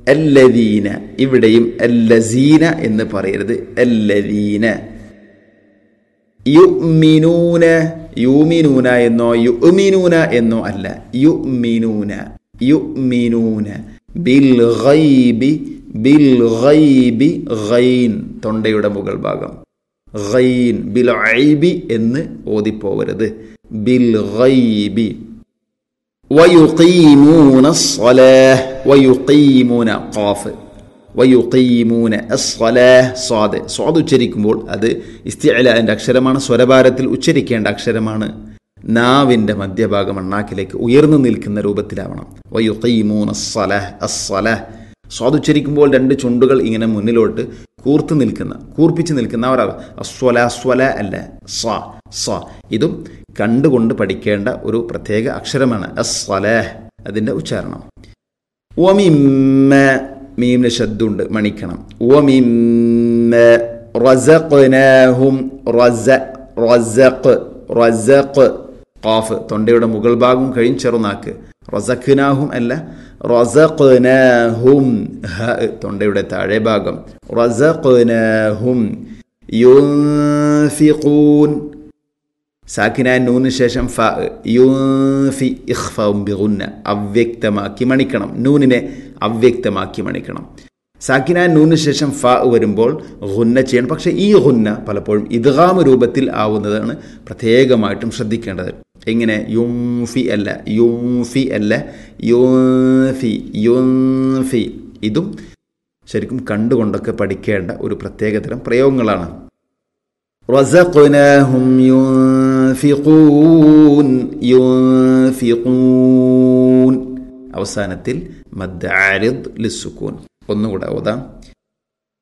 അല്ലദീന ഇവിടെയും അല്ലസീന എന്ന് പറയരുത് അല്ലദീന യുമിനൂന യൂമിനൂന എന്നോ യുമിനൂന എന്നോ അല്ല യുമിനൂന യുമിനൂന ബിൽ ഗൈബി ബിൽ ഗൈബി ഗൈൻ തൊണ്ടയുടെ മുകൾ ഭാഗം ഗൈൻ ബിൽ ഐബി എന്ന് ഓതിപ്പോവരുത് ബിൽ ഗൈബി വയുഖീമൂന സ്വലാഹ് വയുഖീമൂന ഖാഫ് വയുഖീമൂന അസ്വലാഹ് സ്വാദ് സ്വാദ് ഉച്ചരിക്കുമ്പോൾ അത് ഇസ്തിഅലാന്റെ അക്ഷരമാണ് സ്വരഭാരത്തിൽ ഉച്ചരിക്കേണ്ട അക്ഷരമാണ് നാവിൻ്റെ മധ്യഭാഗം അണ്ണാക്കിലേക്ക് ഉയർന്നു നിൽക്കുന്ന രൂപത്തിലാവണം വയുഖീമൂന സ്വലാഹ് അസ്വലാഹ് സ്വാദ് ഉച്ചരിക്കുമ്പോൾ രണ്ട് ചുണ്ടുകൾ ഇങ്ങനെ മുന്നിലോട്ട് കൂർത്ത് നിൽക്കുന്ന കൂർപ്പിച്ച് നിൽക്കുന്ന ഒരാൾ അസ്വല സ്വല അല്ല സ സ ഇതും കണ്ടുകൊണ്ട് പഠിക്കേണ്ട ഒരു പ്രത്യേക അക്ഷരമാണ് അസ്വലാഹ് അതിൻ്റെ ഉച്ചാരണം ഒമിമ്മ മീമിന് ശബ്ദമുണ്ട് മണിക്കണം ഒമിമ്മ റസഖ്നാഹും റസ റസഖ് റസഖ് ഖാഫ് തൊണ്ടയുടെ മുകൾ ഭാഗം കഴിഞ്ഞ് ചെറുനാക്ക് റസഖ്നാഹും അല്ല റസഖ്നാഹും ഹ തൊണ്ടയുടെ താഴെ ഭാഗം റസഖ്നാഹും യുൻഫിഖൂൻ സാക്കിനാൻ നൂന് ശേഷം ഫ യുൻഫി ഇഖ്ഫവും ബിഗുന്ന അവ്യക്തമാക്കി മണിക്കണം നൂനിനെ അവ്യക്തമാക്കി മണിക്കണം സാക്കിനാൻ നൂന് ശേഷം ഫ വരുമ്പോൾ ഗുന്ന ചെയ്യണം പക്ഷേ ഈ ഗുന്ന പലപ്പോഴും ഇദ്ഗാമ രൂപത്തിൽ ആവുന്നതാണ് പ്രത്യേകമായിട്ടും ശ്രദ്ധിക്കേണ്ടത് എങ്ങനെ യുംഫി അല്ല യുംഫി അല്ല യുൻഫി യുൻഫി ഇതും ശരിക്കും കണ്ടുകൊണ്ടൊക്കെ പഠിക്കേണ്ട ഒരു പ്രത്യേകതരം പ്രയോഗങ്ങളാണ് റസഖ്നാഹും യുൻഫിഖൂൻ യുൻഫിഖൂൻ അവസാനത്തിൽ മദ്ദ ആരിദ് ലിസ്സുക്കൂൻ ഒന്നുകൂടെ ഓതാം